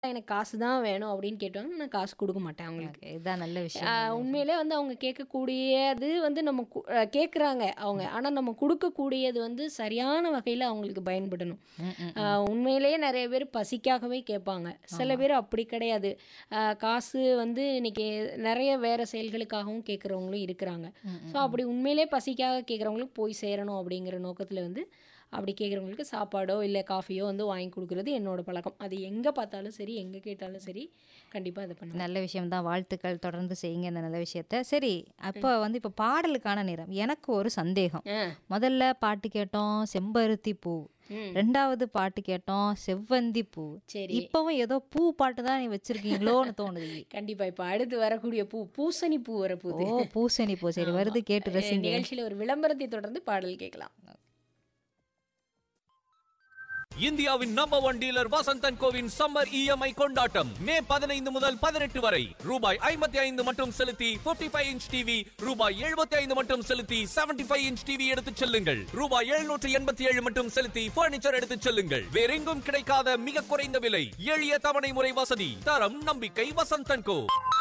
எனக்கு காசு தான் வேணும் அப்படின்னு கேட்டாங்க நான் காசு கொடுக்க மாட்டேன் அவங்களுக்கு ஓகே. இதான் நல்ல விஷயம். ஆ, நல்ல விஷயம். உண்மையிலே வந்து அவங்க கேட்கக்கூடியது வந்து நம்ம கு- அ, கேட்குறாங்க அவங்க ஆனால் நம்ம கொடுக்கக்கூடியது வந்து சரியான வகையில் அவங்களுக்கு பயன்படணும் ம், ம், ஆ, உண்மையிலேயே நிறைய பேர் பசிக்காகவே கேட்பாங்க சில பேர் அப்படி கிடையாது ஆ, காசு வந்து இன்னைக்கு நிறைய வேற செயல்களுக்காகவும் கேட்குறவங்களும் இருக்கிறாங்க ம், ஸோ அப்படி உண்மையிலே பசிக்காக கேட்குறவங்களுக்கு போய் சேரணும் அப்படிங்கிற நோக்கத்தில் வந்து அப்படி கேட்குறவங்களுக்கு சாப்பாடோ இல்லை காஃபியோ வந்து வாங்கி கொடுக்குறது என்னோட பழக்கம் அது எங்கே பார்த்தாலும் சரி எங்கே கேட்டாலும் சரி கண்டிப்பாக அதை பண்ணுவேன் நல்ல விஷயம் தான் வாழ்த்துக்கள் தொடர்ந்து செய்யுங்க இந்த நல்ல விஷயத்த சரி அப்போ வந்து இப்போ பாடலுக்கான நேரம் எனக்கு ஒரு சந்தேகம் ஆ முதல்ல பாட்டு கேட்டோம் செம்பருத்தி பூ ம் ரெண்டாவது பாட்டு கேட்டோம் செவ்வந்தி பூ சரி இப்பவும் ஏதோ பூ பாட்டு தான் நீ வச்சிருக்கீங்களோன்னு தோணுது கண்டிப்பா இப்ப அடுத்து வரக்கூடிய பூ பூசணி பூ ஓ வரப்போகுது பூசணி பூ சரி வருது கேட்டு ரசிங்க நிகழ்ச்சியில ஒரு விளம்பரத்தை தொடர்ந்து பாடல் கேட்கலாம் இந்தியாவின் நம்பர் ஒன் டீலர் வசந்தன் கோவின் சம்மர் இஎம்ஐ கொண்டாட்டம் மே பதினைந்து முதல் பதினெட்டு வரை ரூபாய் ஐம்பத்தி ஐந்து மட்டும் செலுத்தி 55 ஃபைவ் இன்ச் டிவி ரூபாய் எழுபத்தி ஐந்து மட்டும் செலுத்தி 75 ஃபைவ் இன்ச் டிவி எடுத்துச் செல்லுங்கள் ரூபாய் எழுநூற்று எண்பத்தி ஏழு மட்டும் செலுத்தி பர்னிச்சர் எடுத்துச் செல்லுங்கள் வேறெங்கும் கிடைக்காத மிக குறைந்த விலை எளிய தவணை முறை வசதி தரம் நம்பிக்கை வசந்தன் கோ